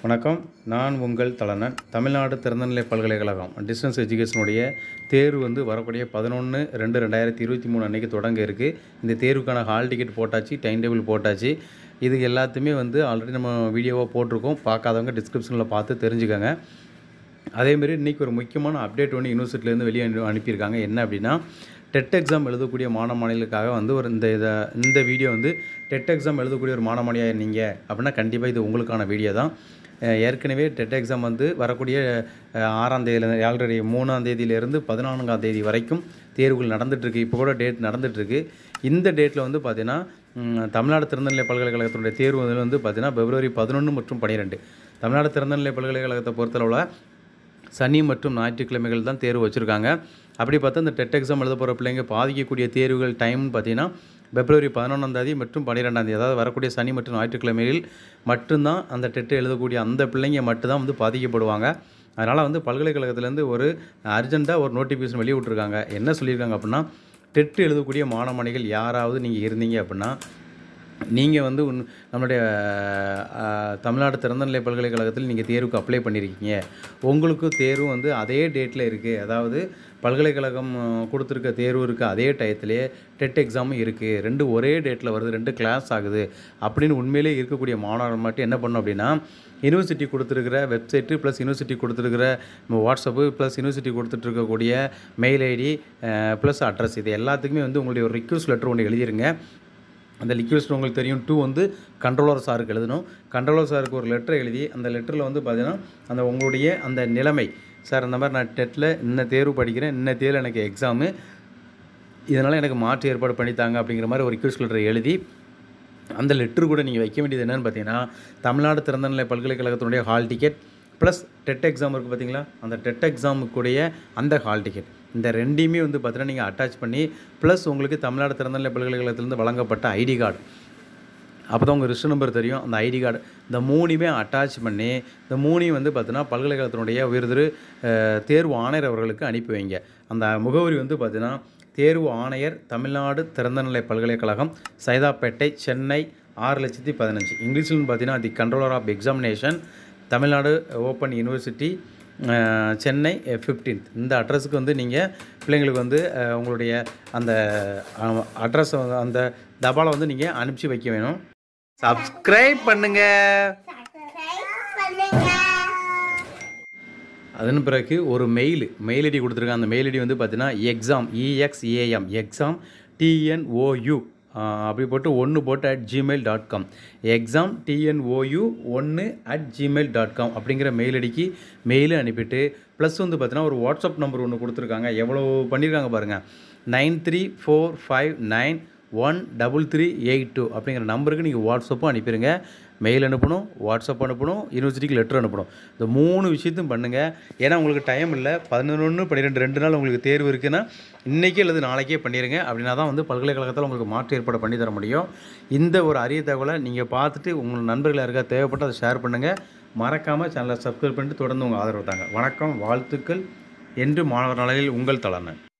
வணக்கம் நான் உங்கள் தலனன் தமிழ்நாடு திறந்தநிலை பல்கலைக்கழகம் டிஸ்டன்ஸ் எஜுகேஷனுடைய தேர்வு வந்து வரக்கூடிய பதினொன்று ரெண்டு ரெண்டாயிரத்தி இருபத்தி மூணு அன்றைக்கி தொடங்க இருக்குது இந்த தேர்வுக்கான ஹால் டிக்கெட் போட்டாச்சு டைம் டேபிள் போட்டாச்சு இது எல்லாத்தையுமே வந்து ஆல்ரெடி நம்ம வீடியோவாக போட்டிருக்கோம் பார்க்காதவங்க டிஸ்கிரிப்ஷனில் பார்த்து தெரிஞ்சுக்கோங்க அதேமாரி இன்றைக்கி ஒரு முக்கியமான அப்டேட் ஒன்று யூனிவர்சிட்டிலேருந்து வெளியே அனு- அனுப்பியிருக்காங்க என்ன அப்படின்னா டெட் எக்ஸாம் எழுதக்கூடிய மாணவ மாணவிகளுக்காக வந்து ஒரு இந்த இதை இந்த வீடியோ வந்து டெட் எக்ஸாம் எழுதக்கூடிய ஒரு மாணவ மாணவியாக இருந்தீங்க அப்படின்னா கண்டிப்பாக இது உங்களுக்கான வீடியோ தான் அஹ் ஏற்கனவே டெட் எக்ஸாம் வந்து வரக்கூடிய அஹ், ஆறாம் தேதியில ஆல்ரெடி மூணாம் தேதியிலேருந்து பதினான்காம் தேதி வரைக்கும் தேர்வுகள் நடந்துகிட்ருக்கு இப்போ கூட டேட் நடந்துகிட்ருக்கு இந்த டேட்டில் வந்து பார்த்தீங்கன்னா ம், தமிழ்நாடு திறந்தநிலை பல்கலைக்கழகத்தினுடைய தேர்வு வந்து பார்த்தீங்கன்னா பிப்ரவரி பதினொன்று மற்றும் பன்னிரெண்டு தமிழ்நாடு திறந்தநிலை பல்கலைக்கழகத்தை பொறுத்தளவில் சனி மற்றும் ஞாயிற்றுக்கிழமைகள் தான் தேர்வு வச்சுருக்காங்க அப்படி பார்த்தா இந்த டெட் எக்ஸாம் எழுத போகிற பிள்ளைங்க பாதிக்கக்கூடிய தேர்வுகள் டைம்னு பார்த்தீங்கன்னா பிப்ரவரி பதினொன்றாம் தேதி மற்றும் பன்னிரெண்டாம் தேதி அதாவது வரக்கூடிய சனி மற்றும் ஞாயிற்றுக்கிழமைகளில் மட்டும்தான் அந்த டெட் எழுதக்கூடிய அந்த பிள்ளைங்க மட்டும்தான் வந்து பாதிக்கப்படுவாங்க அதனால் வந்து பல்கலைக்கழகத்துலேருந்து ஒரு அர்ஜெண்ட்டாக ஒரு நோட்டிஃபிகேஷன் வெளியே விட்ருக்காங்க என்ன சொல்லியிருக்காங்க அப்படின்னா டெட் எழுதக்கூடிய மாணவமணிகள் யாராவது நீங்கள் இருந்தீங்க அப்படின்னா நீங்கள் வந்து உன் நம்மளுடைய அஹ், தமிழ்நாடு திறந்தநிலை பல்கலைக்கழகத்தில் நீங்கள் தேர்வுக்கு அப்ளை பண்ணியிருக்கீங்க உங்களுக்கும் தேர்வு வந்து அதே டேட்டில் இருக்குது அதாவது பல்கலைக்கழகம் அஹ், கொடுத்துருக்க தேர்வு இருக்குது அதே டயத்திலே டெட் எக்ஸாமும் இருக்குது ரெண்டு ஒரே டேட்டில் வருது ரெண்டு கிளாஸ் ஆகுது அப்படின்னு உண்மையிலே இருக்கக்கூடிய மாணவர்கள் மட்டும் என்ன பண்ணணும் அப்படின்னா யூனிவர்சிட்டி கொடுத்துருக்கிற வெப்சைட்டு ப்ளஸ் யூனிவர்சிட்டி கொடுத்துருக்கிற வாட்ஸ்அப்பு ப்ளஸ் யூனிவர்சிட்டி கொடுத்துட்ருக்கக்கூடிய மெயில் ஐடி ப்ளஸ் அட்ரஸ் இது எல்லாத்துக்குமே வந்து உங்களுடைய ஒரு ரிக்வஸ்ட் லெட்டர் ஒன்று எழுதிருங்க அந்த லிக்விஸ்ட் உங்களுக்கு தெரியும் டூ வந்து கண்ட்ரோலர் சாருக்கு எழுதணும் கண்ட்ரோலர் சாருக்கு ஒரு லெட்டர் எழுதி அந்த லெட்டரில் வந்து பார்த்தீங்கன்னா அந்த உங்களுடைய அந்த நிலைமை சார் அந்த மாதிரி நான் டெட்டில் இன்ன தேர்வு படிக்கிறேன் இன்ன தேர்வில் எனக்கு எக்ஸாமு இதனால் எனக்கு மாற்று ஏற்பாடு பண்ணித்தாங்க அப்படிங்கிற மாதிரி ஒரு ரிக்வஸ்ட் லெட்டர் எழுதி அந்த லெட்ரு கூட நீங்கள் வைக்க வேண்டியது என்னென்னு பார்த்தீங்கன்னா தமிழ்நாடு திறந்தநிலை பல்கலைக்கழகத்தினுடைய hall ticket plus TET exam இருக்குது பார்த்தீங்களா அந்த டெட் எக்ஸாமுக்குடைய அந்த ஹால் டிக்கெட் இந்த ரெண்டையுமே வந்து பார்த்தீங்கன்னா நீங்கள் அட்டாச் பண்ணி ப்ளஸ் உங்களுக்கு தமிழ்நாடு திறந்தநிலை பல்கலைக்கழகத்திலேருந்து வழங்கப்பட்ட ஐடி கார்டு அப்போ தான் உங்கள் ரிஜிஸ்டர் நம்பர் தெரியும் அந்த ஐடி கார்டு இந்த மூணையுமே அட்டாச் பண்ணி இந்த மூணையும் வந்து பார்த்தீங்கன்னா பல்கலைக்கழகத்தினுடைய உயர்திரு அஹ், தேர்வு ஆணையர் அவர்களுக்கு அனுப்பி வைங்க அந்த முகவரி வந்து பார்த்தீங்கன்னா தேர்வு ஆணையர் தமிழ்நாடு திறந்தநிலை பல்கலைக்கழகம் சைதாப்பேட்டை சென்னை ஆறு லட்சத்தி பதினஞ்சு இங்கிலீஷ்னு பார்த்தீங்கன்னா the controller of examination Tamil Nadu open university uh, Chennai fifteenth இந்த அட்ரஸுக்கு வந்து நீங்கள் பிள்ளைங்களுக்கு வந்து அஹ், உங்களுடைய அந்த அட்ரஸை அந்த தபாலை வந்து நீங்கள் அனுப்பிச்சி வைக்க வேணும் சப்ஸ்கிரைப் பண்ணுங்க அதன் பிறகு ஒரு மெயில் மெயில் ஐடி கொடுத்துருக்காங்க அந்த மெயில் ஐடி வந்து பார்த்தீங்கன்னா எக்ஸாம் இஎக்ஸ்ஏஎம் எக்ஸாம் டிஎன்ஓயு அப்படி போட்டு ஒன்று போட்டு at Gmail dot com exam TNOU ஒன்று அட் ஜிமெயில் டாட் காம் அப்படிங்கிற மெயில் ஐடிக்கு மெயில் அனுப்பிட்டு ப்ளஸ் வந்து பார்த்தீங்கன்னா ஒரு வாட்ஸ்அப் நம்பர் ஒன்று கொடுத்துருக்காங்க எவ்வளோ பண்ணியிருக்காங்க பாருங்கள் nine three four five nine one double three eight two அப்படிங்கிற நம்பருக்கு நீங்கள் வாட்ஸ்அப்பும் அனுப்பிடுங்க மெயில் அனுப்பணும் வாட்ஸ்அப் அனுப்பணும் யூனிவர்சிட்டிக்கு லெட்டர் அனுப்பணும் இந்த மூணு விஷயத்தையும் பண்ணுங்கள் ஏன்னா உங்களுக்கு டைம் இல்லை பதினொன்று பன்னிரெண்டு ரெண்டு நாள் உங்களுக்கு தேர்வு இருக்குன்னா இன்றைக்கே அல்லது நாளைக்கே பண்ணிடுங்க அப்படின்னா தான் வந்து பல்கலைக்கழகத்தில் உங்களுக்கு மாற்று ஏற்பாடு பண்ணி தர முடியும் இந்த ஒரு அரிய தகவலை நீங்கள் பார்த்துட்டு உங்கள் நண்பர்கள் யாருக்கா தேவைப்பட்டு அதை ஷேர் பண்ணுங்கள் மறக்காமல் சேனலை சப்ஸ்கிரைப் பண்ணிட்டு தொடர்ந்து உங்கள் ஆதரவு தாங்க வணக்கம் வாழ்த்துக்கள் என்று மாணவர் நலனில் உங்கள் தலைமை